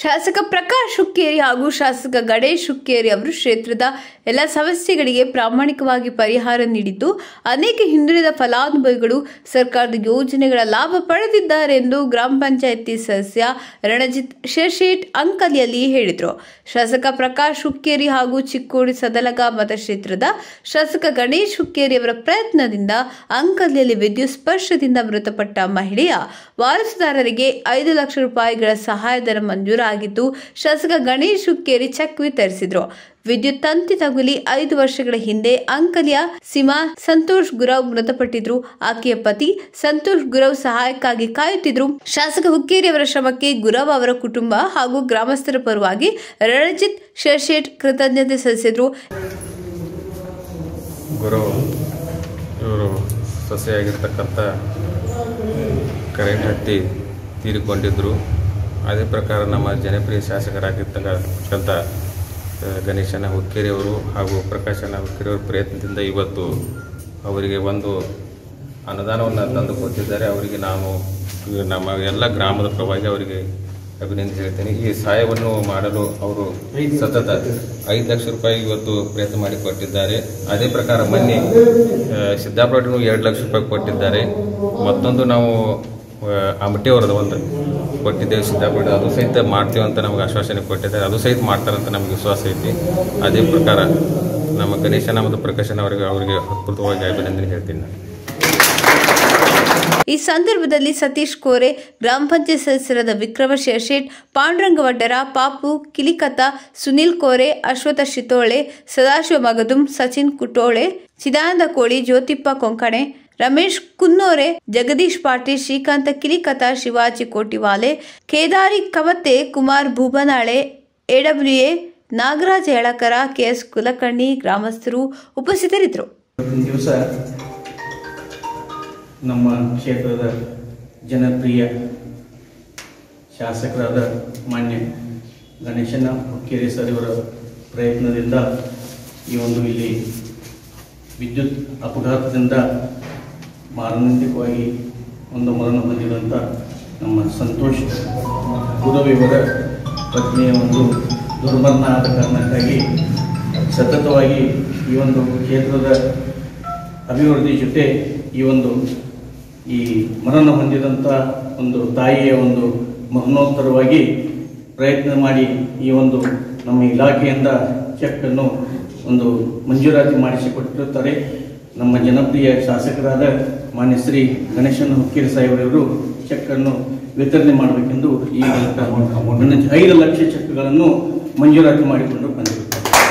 ಶಾಸಕ ಪ್ರಕಾಶ್ ಹುಕ್ಕೇರಿ ಹಾಗೂ ಶಾಸಕ ಗಣೇಶ್ ಹುಕ್ಕೇರಿ ಅವರು ಕ್ಷೇತ್ರದ ಎಲ್ಲ ಸಮಸ್ಯೆಗಳಿಗೆ ಪ್ರಾಮಾಣಿಕವಾಗಿ ಪರಿಹಾರ ನೀಡಿದ್ದು ಅನೇಕ ಹಿಂದುಳಿದ ಫಲಾನುಭವಿಗಳು ಸರ್ಕಾರದ ಯೋಜನೆಗಳ ಲಾಭ ಪಡೆದಿದ್ದಾರೆ ಎಂದು ಗ್ರಾಮ ಪಂಚಾಯಿತಿ ಸದಸ್ಯ ರಣಜಿತ್ ಶೇರ್ಶೇಟ್ ಅಂಕಲಿಯಲ್ಲಿ ಹೇಳಿದರು ಶಾಸಕ ಪ್ರಕಾಶ್ ಹುಕ್ಕೇರಿ ಹಾಗೂ ಚಿಕ್ಕೋಡಿ ಸದಲಗ ಮತಕ್ಷೇತ್ರದ ಶಾಸಕ ಗಣೇಶ್ ಹುಕ್ಕೇರಿ ಅವರ ಪ್ರಯತ್ನದಿಂದ ಅಂಕಲಿಯಲ್ಲಿ ವಿದ್ಯುತ್ ಸ್ಪರ್ಶದಿಂದ ಮೃತಪಟ್ಟ ಮಹಿಳೆಯ ವಾರಸುದಾರರಿಗೆ ಐದು ಲಕ್ಷ ರೂಪಾಯಿಗಳ ಸಹಾಯಧನ ಮಂಜೂರಾಗಿದ್ದು ಶಾಸಕ ಗಣೇಶ್ ಹುಕ್ಕೇರಿ ಚೆಕ್ ವಿತರಿಸಿದರು ವಿದ್ಯುತ್ ತಂತಿ ತಗುಲಿ ಐದು ವರ್ಷಗಳ ಹಿಂದೆ ಅಂಕಲಿಯ ಸೀಮಾ ಸಂತೋಷ್ ಗುರವ್ ಮೃತಪಟ್ಟಿದ್ರು ಆಕೆಯ ಪತಿ ಸಂತೋಷ್ ಗುರವ್ ಸಹಾಯಕ್ಕಾಗಿ ಕಾಯುತ್ತಿದ್ರು ಶಾಸಕ ಹುಕ್ಕೇರಿ ಅವರ ಶ್ರಮಕ್ಕೆ ಗುರವ್ ಅವರ ಕುಟುಂಬ ಹಾಗೂ ಗ್ರಾಮಸ್ಥರ ಪರವಾಗಿ ರಣಜಿತ್ ಶೇರ್ಶೇಟ್ ಕೃತಜ್ಞತೆ ಸಲ್ಲಿಸಿದ್ರು ಗುರು ಇವರು ಸೊಸೆಯಾಗಿರ್ತಕ್ಕಂಥ ಕರೆಂಟ್ ಹತ್ತಿ ತೀರಿಕೊಂಡಿದ್ದರು ಅದೇ ಪ್ರಕಾರ ನಮ್ಮ ಜನಪ್ರಿಯ ಶಾಸಕರಾಗಿರ್ತಕ್ಕಂಥ ಆ, ಗಣೇಶನ ಹುಕ್ಕೇರಿ ಅವರು ಹಾಗೂ ಪ್ರಕಾಶನ ಹುಕ್ಕೇರಿ ಅವರ ಪ್ರಯತ್ನದಿಂದ ಇವತ್ತು ಅವರಿಗೆ ಒಂದು ಅನುದಾನವನ್ನು ತಂದು ಕೊಟ್ಟಿದ್ದಾರೆ ಅವರಿಗೆ ನಾನು ಈ ನಮ್ಮ ಎಲ್ಲ ಗ್ರಾಮದ ಪರವಾಗಿ ಅವರಿಗೆ ಅಭಿನಂದನೆ ಹೇಳ್ತೇನೆ ಈ ಸಹಾಯವನ್ನು ಮಾಡಲು ಅವರು ಸತತ ಐದು ಲಕ್ಷ ರೂಪಾಯಿ ಇವತ್ತು ಪ್ರಯತ್ನ ಮಾಡಿ ಕೊಟ್ಟಿದ್ದಾರೆ ಅದೇ ಪ್ರಕಾರ ಮೊನ್ನೆ ಆ, ಸಿದ್ದಾಪುರನು ಎರಡು ಲಕ್ಷ ರೂಪಾಯಿ ಕೊಟ್ಟಿದ್ದಾರೆ ಮತ್ತೊಂದು ನಾವು ಆ, ಅಮಟಿ ಅವರದ್ದು ಒಂದು ಕೊಟ್ಟಿದ್ದೇವೆ ಸಿದ್ದಾಪುರ ಅದು ಸಹಿತ ಮಾಡ್ತೀವಿ ಅಂತ ನಮಗೆ ಆಶ್ವಾಸನೆ ಕೊಟ್ಟಿದ್ದಾರೆ ಅದು ಸಹಿತ ಮಾಡ್ತಾರಂತ ನಮಗೆ ವಿಶ್ವಾಸ ಐತಿ ಅದೇ ಪ್ರಕಾರ ನಮ್ಮ ಗಣೇಶನ ಮತ್ತು ಪ್ರಕಾಶನ ಅವರಿಗೆ ಅವರಿಗೆ ಹೃತ್ಪೂರ್ವಕವಾಗಿ ಅಭಿನಂದನೆ ಹೇಳ್ತೀನಿ ನಾನು ಈ ಸಂದರ್ಭದಲ್ಲಿ ಸತೀಶ್ ಕೋರೆ ಗ್ರಾಮ ಪಂಚಾಯತ್ ಸದಸ್ಯರಾದ ವಿಕ್ರಮ ಶೇರ್ಶೇಟ್ ಪಾಂಡುರಂಗ ವಡ್ಡರ ಪಾಪು ಕಿಲಿಕತ ಸುನಿಲ್ ಕೋರೆ ಅಶ್ವಥ ಶಿತೋಳೆ ಸದಾಶಿವ ಮಗದುಂ ಸಚಿನ್ ಕುಟೋಳೆ ಚಿದಾನಂದ ಕೋಳಿ ಜ್ಯೋತಿಪ್ಪ ಕೊಂಕಣೆ ರಮೇಶ್ ಕುನ್ನೋರೆ ಜಗದೀಶ್ ಪಾಟೀಲ್ ಶ್ರೀಕಾಂತ ಕಿಲಿಕತ ಶಿವಾಜಿ ಕೋಟಿವಾಲೆ ಕೇದಾರಿ ಕವತೆ ಕುಮಾರ್ ಭೂಬನಾಳೆ ಎಡಬ್ಲ್ಯೂಎ ನಾಗರಾಜ ಯಳಕರ ಕೆಎಸ್ ಕುಲಕರ್ಣಿ ಗ್ರಾಮಸ್ಥರು ಉಪಸ್ಥಿತರಿದ್ದರು ಇವತ್ತಿನ ದಿವಸ ನಮ್ಮ ಕ್ಷೇತ್ರದ ಜನಪ್ರಿಯ ಶಾಸಕರಾದ ಮಾನ್ಯ ಗಣೇಶನ ಹುಕ್ಕೇರಿ ಸರ್ ಇವರ ಪ್ರಯತ್ನದಿಂದ ಈ ಒಂದು ಇಲ್ಲಿ ವಿದ್ಯುತ್ ಅಪಘಾತದಿಂದ ಮಾರಣಾಂತಿಕವಾಗಿ ಒಂದು ಮರಣ ಹೊಂದಿದಂಥ ನಮ್ಮ ಸಂತೋಷ್ ಗುರುವಿವರ ಪತ್ನಿಯ ಒಂದು ದುರ್ಮರಣ ಆದ ಕಾರಣಕ್ಕಾಗಿ ಸತತವಾಗಿ ಈ ಒಂದು ಕ್ಷೇತ್ರದ ಅಭಿವೃದ್ಧಿ ಜೊತೆ ಈ ಒಂದು ಈ ಮರಣ ಹೊಂದಿದಂಥ ಒಂದು ತಾಯಿಯ ಒಂದು ಮರಣೋತ್ತರವಾಗಿ ಪ್ರಯತ್ನ ಮಾಡಿ ಈ ಒಂದು ನಮ್ಮ ಇಲಾಖೆಯಿಂದ ಚೆಕ್ಕನ್ನು ಒಂದು ಮಂಜೂರಾತಿ ಮಾಡಿಸಿಕೊಟ್ಟಿರುತ್ತಾರೆ ನಮ್ಮ ಜನಪ್ರಿಯ ಶಾಸಕರಾದ ಮಾನ್ಯ ಶ್ರೀ ಗಣೇಶನ ಹುಕ್ಕೇರಿ ಸಾಹೇಬರವರು ಚೆಕ್ಕನ್ನು ವಿತರಣೆ ಮಾಡಬೇಕೆಂದು ಈ ಮೂಲಕ ಐದು ಲಕ್ಷ ಚೆಕ್ಗಳನ್ನು ಮಂಜೂರಾತಿ ಮಾಡಿಕೊಂಡು ಬಂದಿದ್ದಾರೆ